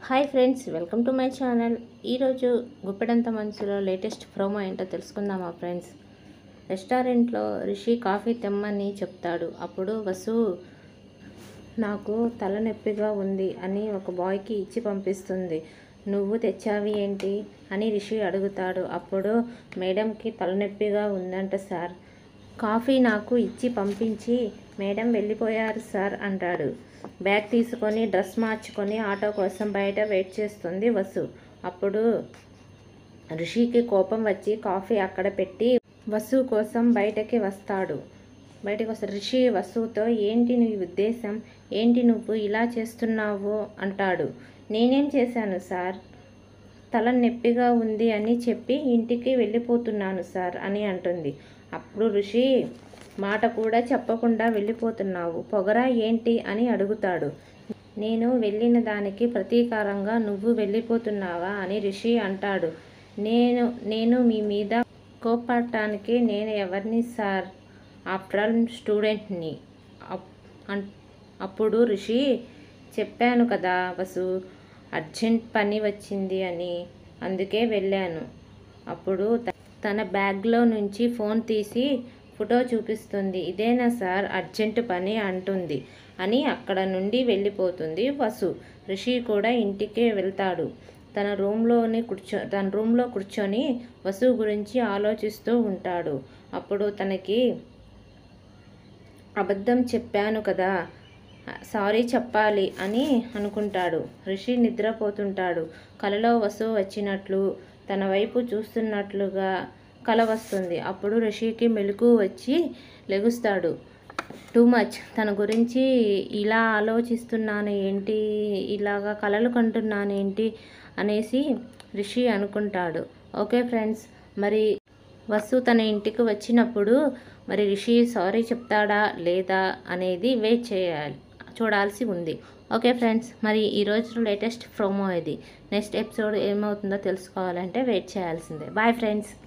hi friends welcome to my channel ఈరోజు గుప్పెడంత మనసులో లేటెస్ట్ ప్రోమో ఏంటో తెలుసుకుందామా ఫ్రెండ్స్ రెస్టారెంట్లో రిషి కాఫీ తెమ్మని చెప్తాడు అప్పుడు వసు నాకు తలనొప్పిగా ఉంది అని ఒక బాయ్కి ఇచ్చి పంపిస్తుంది నువ్వు తెచ్చావి ఏంటి అని రిషి అడుగుతాడు అప్పుడు మేడంకి తలనొప్పిగా ఉందంట సార్ కాఫీ నాకు ఇచ్చి పంపించి మేడం వెళ్ళిపోయారు సార్ అంటాడు బ్యాగ్ తీసుకొని డ్రెస్ మార్చుకొని ఆటో కోసం బయట వెయిట్ చేస్తుంది వసు అప్పుడు రిషికి కోపం వచ్చి కాఫీ అక్కడ పెట్టి వసు కోసం బయటకి వస్తాడు బయటకు వస్తాడు రిషి వసుతో ఏంటి నీ ఉద్దేశం ఏంటి నువ్వు ఇలా చేస్తున్నావు అంటాడు నేనేం చేశాను సార్ తల నొప్పిగా ఉంది అని చెప్పి ఇంటికి వెళ్ళిపోతున్నాను సార్ అని అంటుంది అప్పుడు ఋషి మాట కూడా చెప్పకుండా వెళ్ళిపోతున్నావు పొగరా ఏంటి అని అడుగుతాడు నేను వెళ్ళిన దానికి ప్రతీకారంగా నువ్వు వెళ్ళిపోతున్నావా అని రిషి అంటాడు నేను నేను మీ మీద కోపడటానికి నేను ఎవరిని సార్ ఆఫ్టర్ ఆల్ స్టూడెంట్ని అప్- అన్- అప్పుడు రిషి చెప్పాను కదా వసు అర్జెంట్ పని వచ్చింది అని అందుకే వెళ్ళాను అప్పుడు త- తన బ్యాగ్లో నుంచి ఫోన్ తీసి ఫోటో చూపిస్తుంది ఇదేనా సార్ అర్జెంట్ పని అంటుంది అని అక్కడ నుండి వెళ్ళిపోతుంది వసు రిషి కూడా ఇంటికే వెళ్తాడు తన రూమ్లోని కూర్చో తన రూమ్లో కూర్చొని వసు గురించి ఆలోచిస్తూ ఉంటాడు అప్పుడు తనకి అబద్ధం చెప్పాను కదా సారీ చెప్పాలి అని అనుకుంటాడు రిషి నిద్రపోతుంటాడు కలలో వసు వచ్చినట్లు తన వైపు చూస్తున్నట్లుగా కల వస్తుంది అప్పుడు రిషికి మెలకు వచ్చి లెగుస్తాడు టూ మచ్ తన గురించి ఇలా ఆలోచిస్తున్నాను ఏంటి ఇలాగా కలలు కంటున్నాను ఏంటి అనేసి రిషి అనుకుంటాడు ఓకే ఫ్రెండ్స్ మరి వసు తన ఇంటికి వచ్చినప్పుడు మరి రిషి సారీ చెప్తాడా లేదా అనేది వెయిట్ చేయాలి చూడాల్సి ఉంది ఓకే ఫ్రెండ్స్ మరి ఈరోజు లేటెస్ట్ ప్రోమో ఇది నెక్స్ట్ ఎపిసోడ్ ఏమవుతుందో తెలుసుకోవాలంటే వెయిట్ చేయాల్సిందే బాయ్ ఫ్రెండ్స్